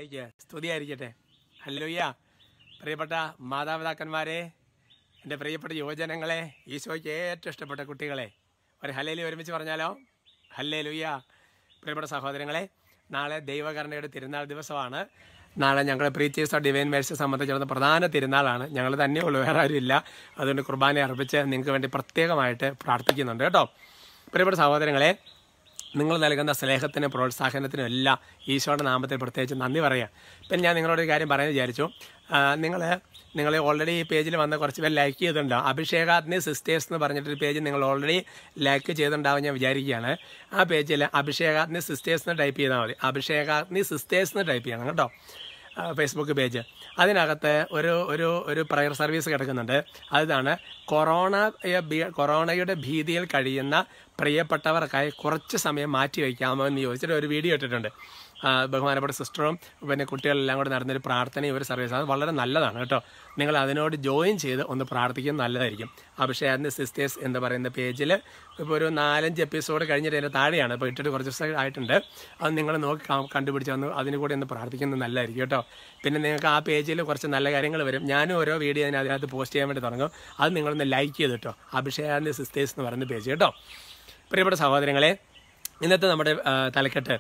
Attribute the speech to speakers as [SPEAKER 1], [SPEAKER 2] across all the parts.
[SPEAKER 1] മിശിയായിക്ക് സ്തുതിയായിരിക്കട്ടെ ഹല്ലുയ്യ പ്രിയപ്പെട്ട മാതാപിതാക്കന്മാരെ എൻ്റെ പ്രിയപ്പെട്ട യുവജനങ്ങളെ ഈശോയ്ക്ക് ഏറ്റവും ഇഷ്ടപ്പെട്ട കുട്ടികളെ ഒരു ഹല്ലേലി ഒരുമിച്ച് പറഞ്ഞാലോ ഹല്ലേ ലുയ്യ പ്രിയപ്പെട്ട സഹോദരങ്ങളെ നാളെ ദൈവകരുണയുടെ തിരുനാൾ ദിവസമാണ് നാളെ ഞങ്ങൾ പ്രീച്ചേഴ്സ് ഓഫ് ഡിവൈൻ മേഴ്സ് സംബന്ധിച്ചിടത്തോളം പ്രധാന തിരുനാളാണ് ഞങ്ങൾ തന്നെയുള്ളൂ വേറെ ആരും ഇല്ല അതുകൊണ്ട് കുർബാന അർപ്പിച്ച് നിങ്ങൾക്ക് വേണ്ടി പ്രത്യേകമായിട്ട് പ്രാർത്ഥിക്കുന്നുണ്ട് കേട്ടോ പ്രിയപ്പെട്ട സഹോദരങ്ങളെ നിങ്ങൾ നൽകുന്ന സ്നേഹത്തിനും പ്രോത്സാഹനത്തിനും എല്ലാം ഈശോയുടെ നാമത്തിൽ പ്രത്യേകിച്ച് നന്ദി പറയാം ഇപ്പം ഞാൻ നിങ്ങളോട് ഒരു കാര്യം പറയാൻ വിചാരിച്ചു നിങ്ങൾ നിങ്ങൾ ഓൾറെഡി ഈ പേജിൽ വന്ന് കുറച്ച് പേര് ലൈക്ക് ചെയ്തിട്ടുണ്ടാവും അഭിഷേകാഗ്നി സിസ്റ്റേഴ്സ് എന്ന് പറഞ്ഞിട്ടൊരു പേജ് നിങ്ങൾ ഓൾറെഡി ലൈക്ക് ചെയ്തിട്ടുണ്ടാവും ഞാൻ വിചാരിക്കുകയാണ് ആ പേജിൽ അഭിഷേകാഗ്നി സിസ്റ്റേഴ്സ് എന്ന് ടൈപ്പ് ചെയ്താൽ മതി അഭിഷേകാഗ്നി സിസ്റ്റേഴ്സ് എന്ന് ടൈപ്പ് ചെയ്യണം കേട്ടോ ആ, ഫേസ്ബുക്ക് പേജ് അതിനകത്ത് ഒരു ഒരു ഒരു പ്രയർ സർവീസ് കിടക്കുന്നുണ്ട് അതാണ് കൊറോണ ഏ, ഭീ- കൊറോണയുടെ ഭീതിയിൽ കഴിയുന്ന പ്രിയപ്പെട്ടവർക്കായി കുറച്ച് സമയം മാറ്റി വയ്ക്കാമോ എന്ന് ചോദിച്ചിട്ട് ഒരു വീഡിയോ ഇട്ടിട്ടുണ്ട് ആ, ബഹുമാനപ്പെട്ട സിസ്റ്ററും പിന്നെ കുട്ടികളെല്ലാം കൂടെ നടന്നൊരു പ്രാർത്ഥനയും ഒരു സർവീസ് അത് വളരെ നല്ലതാണ് കേട്ടോ നിങ്ങൾ അതിനോട് ജോയിൻ ചെയ്ത് ഒന്ന് പ്രാർത്ഥിക്കുന്നത് നല്ലതായിരിക്കും അഭിഷേകാന്തി സിസ്റ്റേഴ്സ് എന്ന് പറയുന്ന പേജിൽ ഇപ്പോൾ ഒരു നാലഞ്ച് എപ്പിസോഡ് കഴിഞ്ഞിട്ട് അതിൻ്റെ താഴെയാണ് ഇപ്പോൾ ഇട്ടിട്ട് കുറച്ച് ദിവസം ആയിട്ടുണ്ട് അത് നിങ്ങൾ നോക്കി കാ- കണ്ടുപിടിച്ച് ഒന്ന് അതിന് കൂടി ഒന്ന് പ്രാർത്ഥിക്കുന്നത് നല്ലതായിരിക്കും കേട്ടോ പിന്നെ നിങ്ങൾക്ക് ആ പേജിൽ കുറച്ച് നല്ല കാര്യങ്ങൾ വരും ഞാനും ഓരോ വീഡിയോ അതിന് അതിനകത്ത് പോസ്റ്റ് ചെയ്യാൻ വേണ്ടി തുടങ്ങും അത് നിങ്ങളൊന്ന് ലൈക്ക് ചെയ്ത് കേട്ടോ അഭിഷേകാന്തി സിസ്റ്റേഴ്സ് എന്ന് പറയുന്ന പേജ് കേട്ടോ പ്രിയപ്പെട്ട സഹോദരങ്ങളെ ഇന്നത്തെ നമ്മുടെ ആ, തലക്കെട്ട്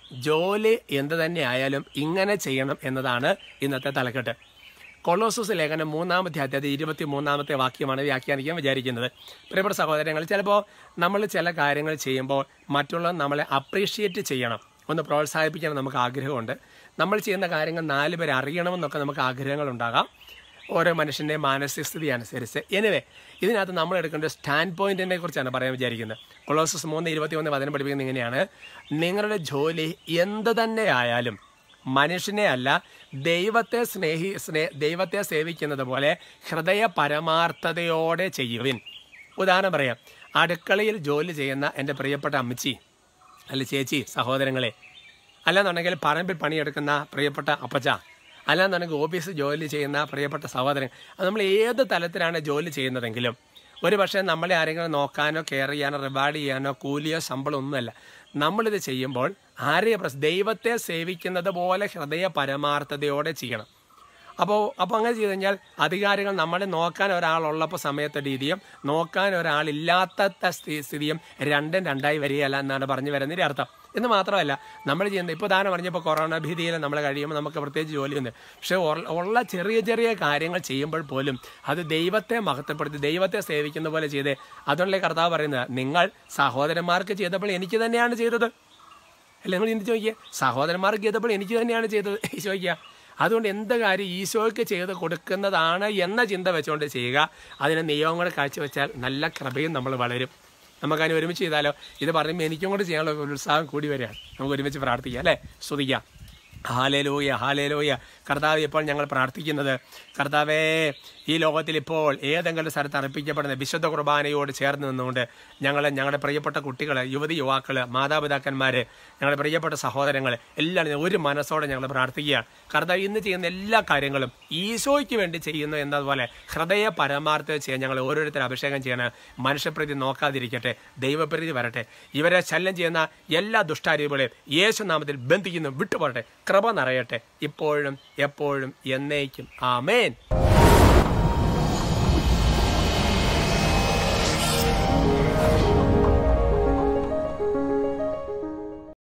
[SPEAKER 1] ജോലി എന്ത് തന്നെ ആയാലും ഇങ്ങനെ ചെയ്യണം എന്നതാണ് ഇന്നത്തെ തലക്കെട്ട് കൊളോസസ് ലേഖനം മൂന്നാമത്തെ അധ്യായത്തിൽ ഇരുപത്തി മൂന്നാമത്തെ വാക്യമാണ് വ്യാഖ്യാനിക്കാൻ വിചാരിക്കുന്നത് പ്രിയപ്പെട്ട സഹോദരങ്ങൾ ചിലപ്പോൾ നമ്മൾ ചില കാര്യങ്ങൾ ചെയ്യുമ്പോൾ മറ്റുള്ളവർ നമ്മളെ അപ്രീഷിയേറ്റ് ചെയ്യണം ഒന്ന് പ്രോത്സാഹിപ്പിക്കണം നമുക്ക് ആഗ്രഹമുണ്ട് നമ്മൾ ചെയ്യുന്ന കാര്യങ്ങൾ നാല് പേര് അറിയണമെന്നൊക്കെ നമുക്ക് ആഗ്രഹങ്ങളുണ്ടാകാം ഓരോ മനുഷ്യൻ്റെ മാനസിക സ്ഥിതി അനുസരിച്ച് എനിവേ ഇതിനകത്ത് നമ്മൾ എടുക്കേണ്ട സ്റ്റാൻഡ് പോയിന്റിനെ കുറിച്ചാണ് പറയാൻ വിചാരിക്കുന്നത് കൊളോസസ് മൂന്ന് ഇരുപത്തി ഒന്ന് വചനം പഠിപ്പിക്കുന്നത് ഇങ്ങനെയാണ് നിങ്ങളുടെ ജോലി എന്ത് തന്നെ ആയാലും മനുഷ്യനെ അല്ല ദൈവത്തെ സ്നേഹി സ്നേ ദൈവത്തെ സേവിക്കുന്നത് പോലെ ഹൃദയ പരമാർത്ഥതയോടെ ചെയ്യുവിൻ ഉദാഹരണം പറയാം അടുക്കളയിൽ ജോലി ചെയ്യുന്ന എൻ്റെ പ്രിയപ്പെട്ട അമ്മച്ചി അല്ല ചേച്ചി സഹോദരങ്ങളെ അല്ലാന്നുണ്ടെങ്കിൽ പറമ്പിൽ പണിയെടുക്കുന്ന പ്രിയപ്പെട്ട അപ്പച്ച അല്ലാന്നുണ്ടെങ്കിൽ ഓഫീസ് ജോലി ചെയ്യുന്ന പ്രിയപ്പെട്ട സഹോദരൻ അത് നമ്മൾ ഏത് തലത്തിലാണ് ജോലി ചെയ്യുന്നതെങ്കിലും ഒരു പക്ഷേ നമ്മളെ ആരെങ്കിലും നോക്കാനോ കെയർ ചെയ്യാനോ റിവാർഡ് ചെയ്യാനോ കൂലിയോ ശമ്പളം ഒന്നുമല്ല നമ്മളിത് ചെയ്യുമ്പോൾ ആരെയും പ്രസ് ദൈവത്തെ സേവിക്കുന്നത് പോലെ ഹൃദയ പരമാർത്ഥതയോടെ ചെയ്യണം അപ്പോൾ അപ്പോൾ അങ്ങനെ ചെയ്ത് കഴിഞ്ഞാൽ അധികാരികൾ നമ്മളെ നോക്കാൻ ഒരാളുള്ളപ്പോൾ സമയത്തെ രീതിയും നോക്കാൻ ഒരാളില്ലാത്ത സ്ഥി- സ്ഥിതിയും രണ്ടും രണ്ടായി വരികയല്ല എന്നാണ് പറഞ്ഞു വരുന്നതിൻ്റെ അർത്ഥം എന്ന് മാത്രമല്ല നമ്മൾ ചെയ്യുന്നത് ഇപ്പോൾ ദാനം പറഞ്ഞപ്പോൾ കൊറോണ ഭീതിയിൽ നമ്മൾ കഴിയുമ്പോൾ നമുക്ക് പ്രത്യേകിച്ച് ജോലിയുണ്ട് പക്ഷേ ഉള്ള- ഉള്ള ചെറിയ ചെറിയ കാര്യങ്ങൾ ചെയ്യുമ്പോൾ പോലും അത് ദൈവത്തെ മഹത്വപ്പെടുത്തി ദൈവത്തെ സേവിക്കുന്ന പോലെ ചെയ്തേ അതുകൊണ്ടല്ലേ കർത്താവ് പറയുന്നത് നിങ്ങൾ സഹോദരന്മാർക്ക് ചെയ്തപ്പോൾ എനിക്ക് തന്നെയാണ് ചെയ്തത് അല്ല നിങ്ങൾ ചിന്തിച്ച് നോക്കിയേ സഹോദരന്മാർക്ക് ചെയ്തപ്പോൾ എനിക്ക് തന്നെയാണ് ചെയ്തത് ചോദിക്കുക അതുകൊണ്ട് എന്ത് കാര്യം ഈശോയ്ക്ക് ചെയ്ത് കൊടുക്കുന്നതാണ് എന്ന ചിന്ത വെച്ചുകൊണ്ട് ചെയ്യുക അതിന് നിയമങ്ങൾ കാഴ്ചവെച്ചാൽ നല്ല കൃപയും നമ്മൾ വളരും നമുക്കതിന് ഒരുമിച്ച് ചെയ്താലോ ഇത് പറയുമ്പോൾ എനിക്കും കൂടെ ചെയ്യാനുള്ള ഒരു ഉത്സാഹം കൂടി വരികയാണ് നമുക്ക് ഒരുമിച്ച് പ്രാർത്ഥിക്കാം അല്ലേ സ്തുതിക്കാം ഹാലേലൂയ ഹാലേലൂയ കർത്താവ് ഇപ്പോൾ ഞങ്ങൾ പ്രാർത്ഥിക്കുന്നത് കർത്താവേ ഈ ലോകത്തിൽ ഇപ്പോൾ ഏതെങ്കിലും സ്ഥലത്ത് അർപ്പിക്കപ്പെടുന്ന വിശുദ്ധ കുർബാനയോട് ചേർന്ന് നിന്നുകൊണ്ട് ഞങ്ങൾ ഞങ്ങളുടെ പ്രിയപ്പെട്ട കുട്ടികൾ യുവതി യുവാക്കൾ മാതാപിതാക്കന്മാർ ഞങ്ങളുടെ പ്രിയപ്പെട്ട സഹോദരങ്ങൾ എല്ലാം ഒരു മനസ്സോടെ ഞങ്ങൾ പ്രാർത്ഥിക്കുകയാണ് കർത്താവ് ഇന്ന് ചെയ്യുന്ന എല്ലാ കാര്യങ്ങളും ഈശോയ്ക്ക് വേണ്ടി ചെയ്യുന്നു എന്നതുപോലെ ഹൃദയ പരമാർത്ഥത ചെയ്യാൻ ഞങ്ങൾ ഓരോരുത്തരും അഭിഷേകം ചെയ്യണം മനുഷ്യപ്രീതി നോക്കാതിരിക്കട്ടെ ദൈവപ്രീതി വരട്ടെ ഇവരെ ശല്യം ചെയ്യുന്ന എല്ലാ ദുഷ്ടാരൂപങ്ങളെയും യേശുനാമത്തിൽ ബന്ധിക്കുന്നു വിട്ടുപോകട്ടെ കൃപ നിറയട്ടെ ഇപ്പോഴും എപ്പോഴും എന്നേക്കും ആമേൻ